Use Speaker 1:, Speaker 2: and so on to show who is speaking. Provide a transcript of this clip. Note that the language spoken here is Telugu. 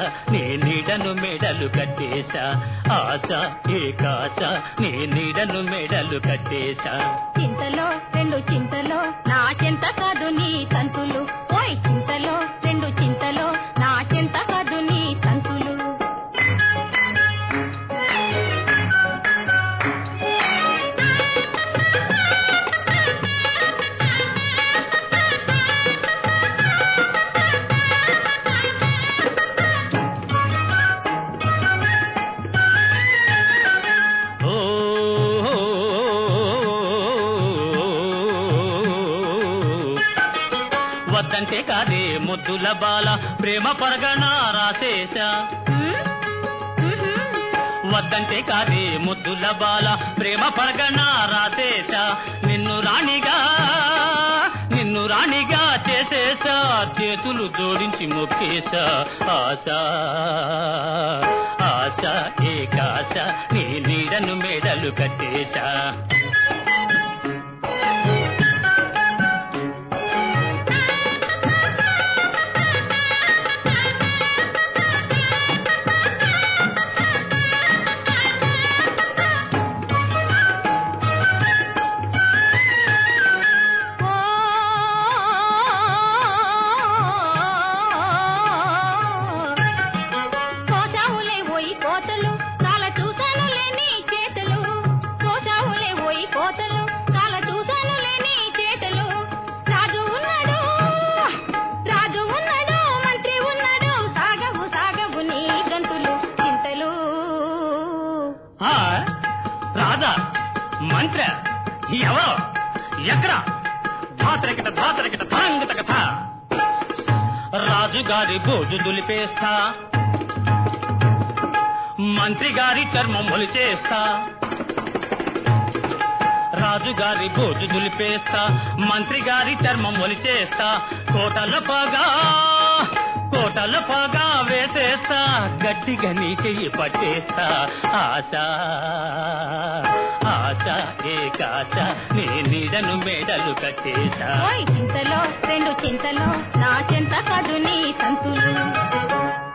Speaker 1: నీ నీడను మెడలు కట్టేశా ఆశ ఏకాశ నీ నీడను మెడలు కట్టేశా
Speaker 2: చింతలో రెండు చింతలో నా చెంత కాదు నీ తంతులు ఓయ్ చింతలో రెండు చింతలో నా చెంత కాదు నీ తంతులు
Speaker 1: ఓ వద్దంటే కాదే ముద్దుల బాల ప్రేమ పరగణ రాసేశా
Speaker 2: ఉమ్, ఉహుం.
Speaker 1: వద్దంటే కాదే ముద్దుల బాల ప్రేమ పరగణ రాసేశా నిన్ను రాణిగా నిన్ను రాణిగా చేసేసా చేతులు జోడించి మొక్కేశా ఆశ ఆశ ఏకాశ నీ నీడను మెడలు కట్టేశా
Speaker 2: ఓ కోసావులే ఓయి కోతలు చాలా చూశాను లేని చేతలు కోసావులే ఓయి కోతలు చాలా చూశాను లేని చేతలు రాజు ఉన్నాడు రాజు ఉన్నాడు మంత్రి ఉన్నాడు సాగవు సాగవు నీ గంతులు చింతలు
Speaker 1: ఆ, రాధా మంత్ర ఎవరో ఎక్కడ ధాతరకిట ధాతరకిట ధాంగత కథ రాజుగారి బోజు దులిపేస్తా మంత్రి గారి చర్మం ఒలిచేస్తా రాజుగారి బోజు దులిపేస్తా మంత్రి గారి చర్మం ఒలిచేస్తా కోటల పగా కోటల పగా వేసేస్తా గట్టిగా నీ చెయ్యి పట్టేస్తా ఆశ ఆశ ఏకాశ నీ నీడను మెడలు కట్టేశా
Speaker 2: ఓయ్ చింతలో రెండు చింతలో నా చెంత కాదు నీ సంతులు